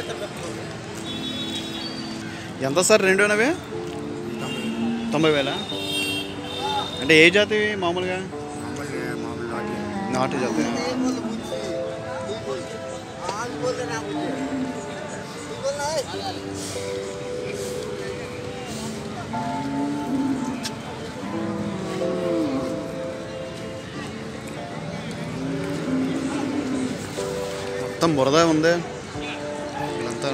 ఎంత సార్ రెండునవి తొంభై వేల అంటే ఏ జాతి మామూలుగా నాటు జాతి మొత్తం బురద ఉంది ఇదంతా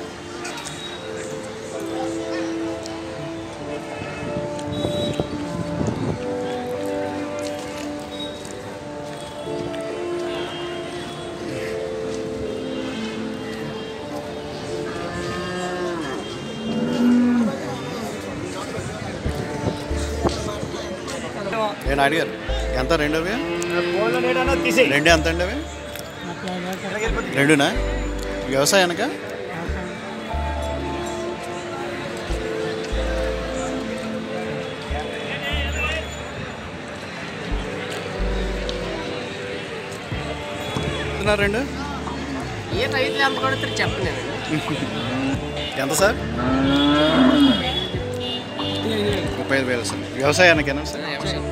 నేను అడిగారు ఎంత రెండు అవి రెండు ఎంత అండి అవి రెండునా వ్యవసాయానిక రెండు ఏ రైతులు ఎంత కొడతారు చెప్పండి ఎంత సార్ ముప్పై ఐదు వేలు సార్ వ్యవసాయానికేనా సార్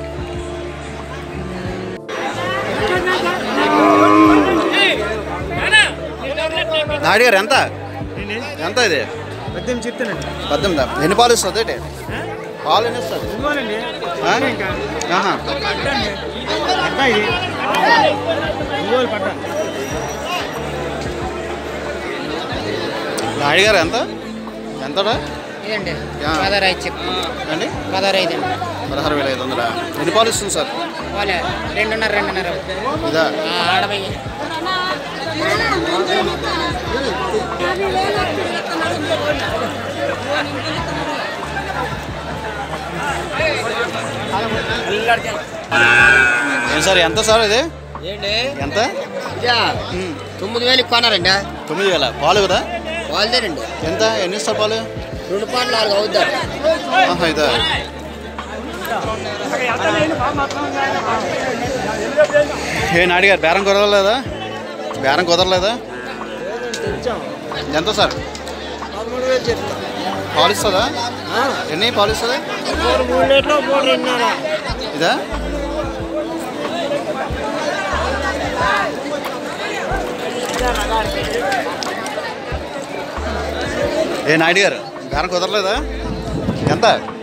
నాయుడు గారు ఎంత ఎంత ఇది పద్దెనిమిది చెప్తానండి పద్దెనిమిది ఎన్ని పాలు ఇస్తుంది ఏంటి పాలు ఎన్ని ఇస్తుంది ఇవ్వాలండి ఆ? ఆహా. పట్టండి పట్ట ఇది ఇవ్వాలి పట్ట నాయుడు గారు ఎంత ఎంతడా ఇదండి యా. పదహారు ఐదు చెప్పు అండి పదహారు ఐదు అండి పదహారు వేల ఐదు వందల ఎన్ని పాలు ఇస్తుంది సార్ వాళ్ళే రెండున్నర రెండున్నర ఇదా ఆ, ఆడవై ఏం సార్ ఎంత సార్ ఇది ఏంటి ఎంత ఇదా ఉమ్, తొమ్మిది వేలకి కొన్నారండి తొమ్మిది వేల పాలు కదా వాళ్ళదేనండి ఎంత ఎన్ని ఇస్తారు పాలు రెండు పాటలు నాలుగు అవుతారు ఆహా ఇదా ఏ నాయుడు గారు బేరం కుదరలేదా బేరం కుదరలేదా ఎంత సార్ పదమూడు వేలు చెప్తాం పాలు ఇస్తుందా ఎన్ని పాలు ఇస్తుందా మూడు లీటర్లు మూడు రెండున్నర ఇదా ఏ నాయుడు గారు బేరం కుదరలేదా ఎంత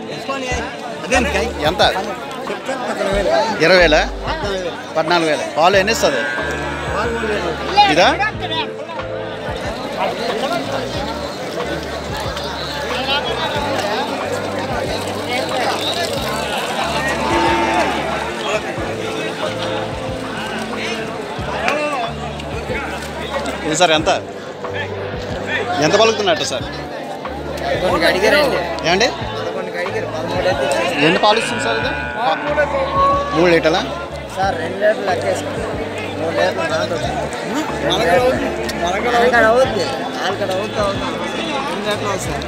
ఎంత ఇరవై వేల పద్నాలుగు వేల పాలు ఎన్ని ఇస్తుంది ఇదా ఇది సార్ ఎంత ఎంత పలుకుతున్నట్టు సార్ కొన్ని అడిగారండి ఏమండి కొన్ని అడిగారు పదమూడు అయితే ఎన్ని పాలు ఇస్తుంది సార్ ఇది మూడు లీటర్లా సార్ రెండు లీటర్లు లెక్కేసుకోండి మూడు లీటర్లు దాంట్లో నాలుగడ అవుద్ది నాలుగడ అవుతా అవుతా రెండు లీటర్లు అవుతుంది సార్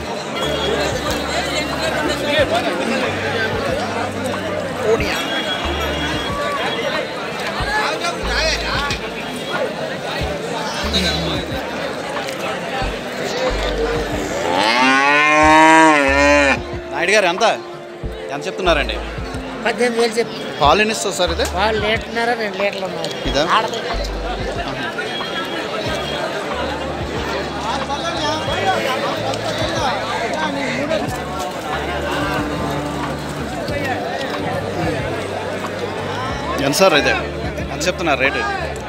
నాయుడు గారు ఎంత ఎంత చెప్తున్నారండి పద్దెనిమిది వేలు చెప్పి పాలు ఎన్ని ఇస్తుంది సార్ ఇది వాళ్ళు లీటర్న్నర రెండు లీటర్లు ఉన్నారు ఇదా ఆడది ఎంత సార్ ఇది ఎంత చెప్తున్నారు రేటు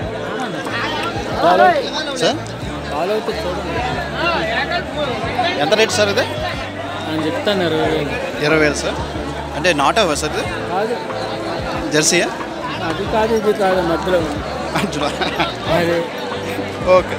సార్ పాలు అవుతుంది చూడండి ఎంత రేట్ సార్ ఇది నేను చెప్తాను ఇరవై వేలు ఇరవై వేలు సార్ అంటే నాట్ అవ్వ సార్ ఇది కాదు జెర్సీయా అది కాదు ఇది కాదు మధ్యలో ఉంది. అంటున్నా అది ఓకే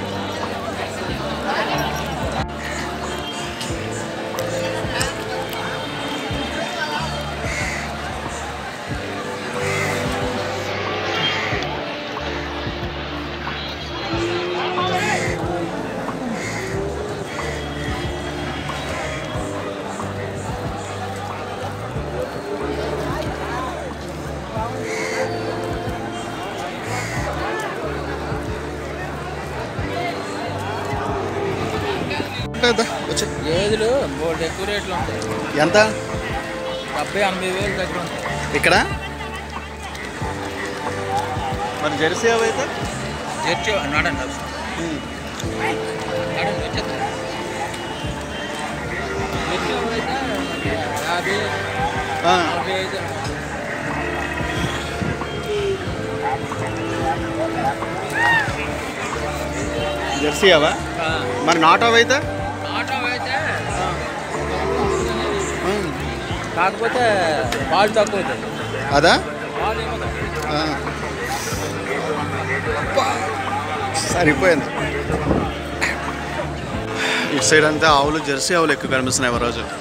లేదా వచ్చి గేదెలు బోల్డ్ ఎక్కువ రేట్లు ఉంటాయి ఎంత డెబ్బై ఎనభై వేలు దగ్గర ఉంటాయి ఇక్కడ మరి జెర్సీ అవైతే జడ్జి నడండి నడండి వచ్చేద్దాం జడ్జి అయితే యాభై ఆ, నలభై ఐదు జెర్సీ అవా ఆ, మరి నాట్ అవైతే ఆటో అయితే ఆ, కాకపోతే పాలు తక్కువ అవుతుంది అదా పాలు ఏమో తక్కువ. ఆ. సరిపోయింది ఇటు సైడ్ అంతా ఆవులు జెర్సీ ఆవులు ఎక్కువ కనిపిస్తున్నాయి ఒక రోజు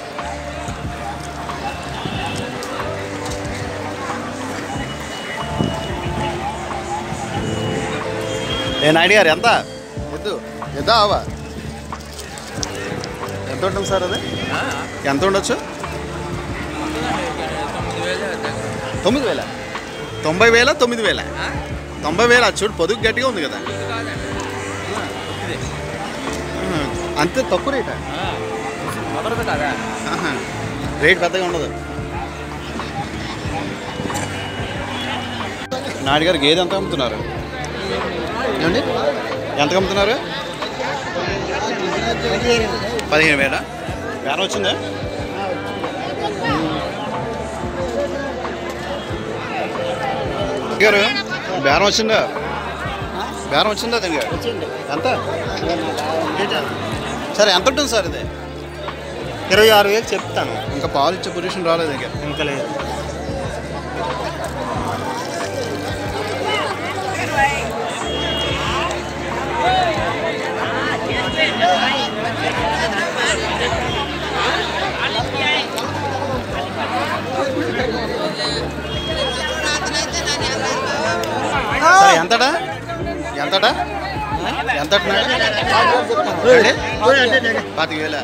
ఏ నాయుడు గారు ఎంత ఎద్దు ఎద్దా ఆవా ఎంత ఉంటుంది సార్ అది ఆ, ఎంత ఉండొచ్చు ఉంటుందండి. ఇక్కడ తొమ్మిది వేలు దగ్గర. తొమ్మిది వేల తొంభై వేల తొమ్మిది వేల ఆ? తొంభై వేల అది చూడు పొదుగు గట్టిగా ఉంది కదా ఇది కాదండి. ఇది. ఆ, అంతే తక్కువ రేటా ఆ, కుదరదు కదా ఆహా. రేట్ పెద్దగా ఉండదు నాయుడు గేదె ఎంత అమ్ముతున్నారు ఏమండి ఎంత అమ్ముతున్నారు పదిహేను వేల బేరం వచ్చిందా గారు బేరం వచ్చిందా బేరం వచ్చిందా దగ్గర ఎంత సరే ఎంత ఉంటుంది సార్ ఇది ఇరవై ఆరు వేలు చెప్తాను ఇంకా పాలు ఇచ్చే పొజిషన్ రాలేదు ఇంకా ఇంకా లేదు సరే ఎంతటా ఎంతటా ఎంత పాతిక వేల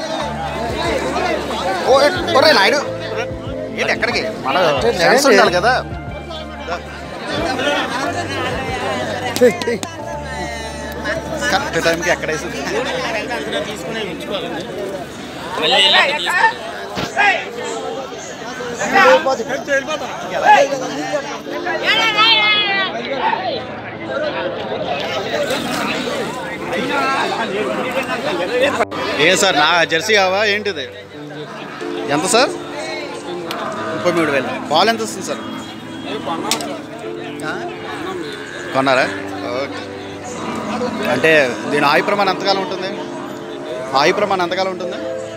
ఓ ఒరే నాయుడు ఏంటి ఎక్కడికి మన ఫ్రెండ్స్ ఉండాలి కదా కరెక్ట్ టైంకి ఎక్కడ వేసింది ఏ సార్ నా జెర్సీ కావా ఏంటిది ఎంత సార్ ముప్పై మూడు వేలు పాలు ఎంత వస్తుంది సార్ ఆ? కొన్నారా ఓకే అంటే దీని ఆయు ప్రమాణం ఎంతకాలం ఉంటుంది ఆయు ప్రమాణం ఎంతకాలం ఉంటుంది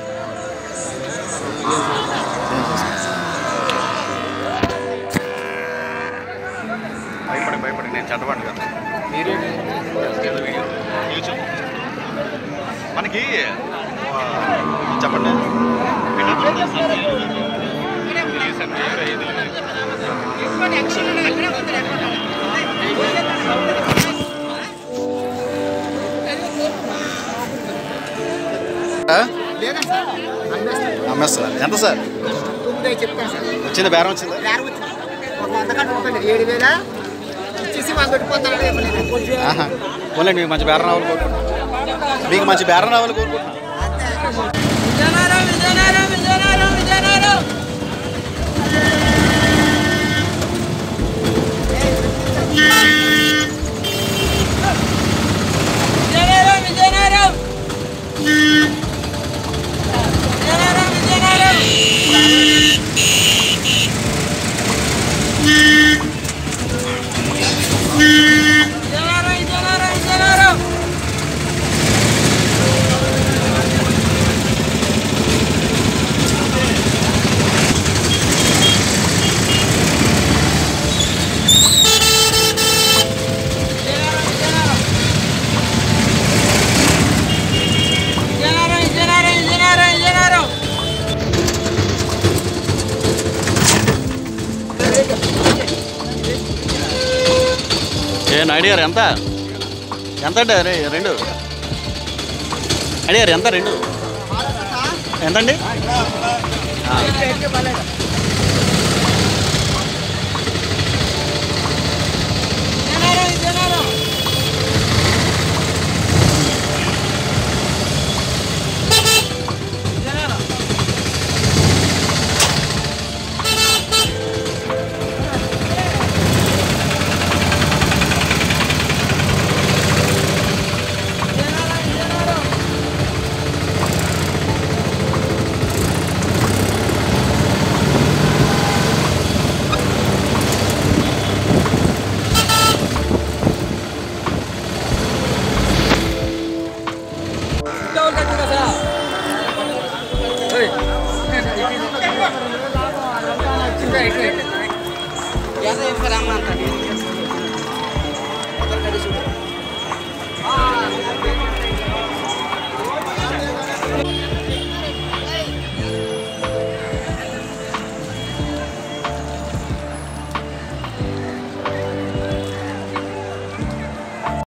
భయపడి భయపడి నేను చెడ్డవాడిని కదా మనకి ఆ, చెప్పండి ఆ? అమ్మేస్తారా ఎంత సార్ చెప్తాను సార్ వచ్చింది బేరం వచ్చిందా బేరం వచ్చింది ఒక వంద కంటే ఉంటుంది ఏడు వేల ఇచ్చేసి వాళ్ళు పెట్టుకుంటారు ఇవ్వలేదు ఆహా. పోలేండి మీకు మంచి బేరం రావాలి కోరుకుంటున్నాను మీకు మంచి బేరం రావాలి కోరుకుంటున్నాను విజయనగరం విజయనగరం విజయనగరం విజయనగరం విజయనగరం విజయనగరం విజయనగరం విజయనగరం విజయనగరం విజయనగరం విజయనగరం విజయనగరం విజయనగరం విజయనగరం విజయనగరం ఏ నాయుడు గారు ఎంత ఎంత అంటే రే రెండు నాయుడు గారు ఎంత రెండు ఎంతండి ఆ. విజయనగరం విజయనగరం ఇటు ఇటు. ఎంత చెప్పారమ్మా అంత